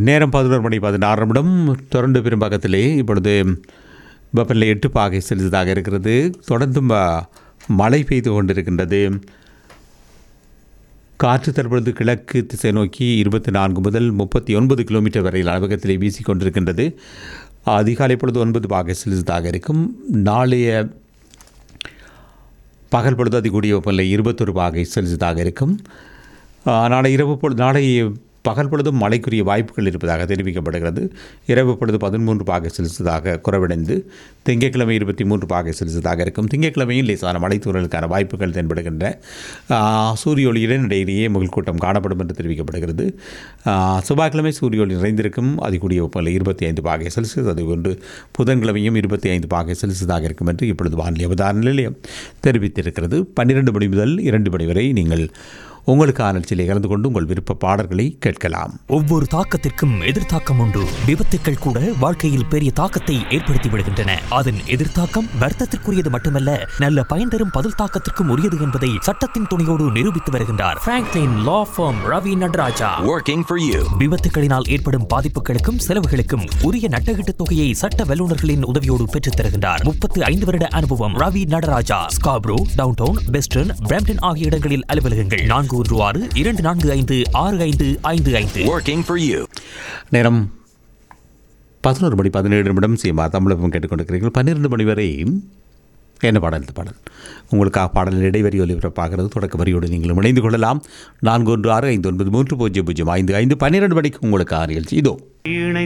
நேரம் பதினோரு மணி பதினாறு நிமிடம் தொடர்ந்து பெரும்பாக்கத்திலே இப்பொழுது வெப்பநிலை எட்டு பாகை செலுத்ததாக இருக்கிறது தொடர்ந்தும் ஆ, மழை பெய்து கொண்டிருக்கின்றது காற்று தற்பொழுது கிழக்கு திசை நோக்கி இருபத்தி நான்கு முதல் முப்பத்தி ஒன்பது கிலோமீட்டர் வரையில் அளவகத்திலே வீசிக்கொண்டிருக்கின்றது அதிகாலை பொழுது ஒன்பது பாகை செலுத்ததாக இருக்கும் நாளைய பகல் பொழுது அதிகூடிய வெப்பநிலை இருபத்தொரு பாகை செல்சியஸாக இருக்கும் ஆ, நாளை இரவு பொழுது நாளை பகல் பொழுதும் மழைக்குரிய வாய்ப்புகள் இருப்பதாக தெரிவிக்கப்படுகிறது இரவு பொழுது பதிமூன்று பாகை செல்சியஸாக குறைவடைந்து திங்கட்கிழமை இருபத்தி மூன்று பாகை செல்சியஸாக இருக்கும் திங்கட்கிழமையில் லேசான மழைத்தூறலுக்கான வாய்ப்புகள் தென்படுகின்ற ஆ, சூரிய ஒளியுடன் இடையிலேயே முகல்கூட்டம் காணப்படும் என்று தெரிவிக்கப்படுகிறது ஆ, செவ்வாய்க்கிழமை சூரிய ஒளி நிறைந்திருக்கும் அதிகூடிய வெப்பநிலை இருபத்தி ஐந்து பாகை செல்சியஸ் அதுபோன்று புதன்கிழமையும் இருபத்தி ஐந்து பாகை செல்சியஸாக இருக்கும் என்று இப்பொழுது வானிலை அவதார நிலையம் தெரிவித்திருக்கிறது பன்னிரண்டு மணி முதல் இரண்டு மணி வரை நீங்கள் உங்களுக்கான நிகழ்ச்சியிலே கலந்து கொண்டு உங்கள் விருப்ப பாடல்களை கேட்கலாம் ஒவ்வொரு தாக்கத்திற்கும் எதிர்த்தாக்கம் உண்டு விபத்துக்கள் கூட வாழ்க்கையில் பெரிய தாக்கத்தை ஏற்படுத்தி விடுகின்றன அதன் எதிர்த்தாக்கம் வர்த்தத்திற்குரியது மட்டுமல்ல நல்ல பயன் தரும் பதில் தாக்கத்திற்கும் உரியது என்பதை சட்டத்தின் துணையோடு நிரூபித்து வருகின்றார் Franklin law firm Ravi Natarajah working for you. விபத்துகளினால் ஏற்படும் பாதிப்புகளுக்கும் செலவுகளுக்கும் உரிய நட்டகீட்டு தொகையை சட்ட வல்லுநர்களின் உதவியோடு பெற்றுத் தருகின்றார் முப்பத்து ஐந்து வருட அனுபவம் Ravi Natarajah Scarborough downtown western Brampton ஆகிய இடங்களில் அலுவலகங்கள் நான்கு ஒன்று ஆறு இரண்டு நான்கு ஐந்து ஆறு ஐந்து ஐந்து ஐந்து Working for you. நேரம் பதினோரு மணி பதினேழு நிமிடம் சீமா தமிழகம் கேட்டுக்கொண்டிருக்கிறீர்கள் பன்னிரெண்டு மணி வரை என்ன பாடல் இந்த பாடல் உங்களுக்காக பாடலின் இடைவெளி ஒலிபரப்பாகிறது தொடக்க வரியோடு நீங்கள் இணைந்து கொள்ளலாம் நான்கு ஒன்று ஆறு ஐந்து ஒன்பது மூன்று பூஜ்ஜியம் பூஜ்ஜியம் ஐந்து ஐந்து பன்னிரெண்டு மணிக்கு உங்களுக்காக நிகழ்ச்சி இதோ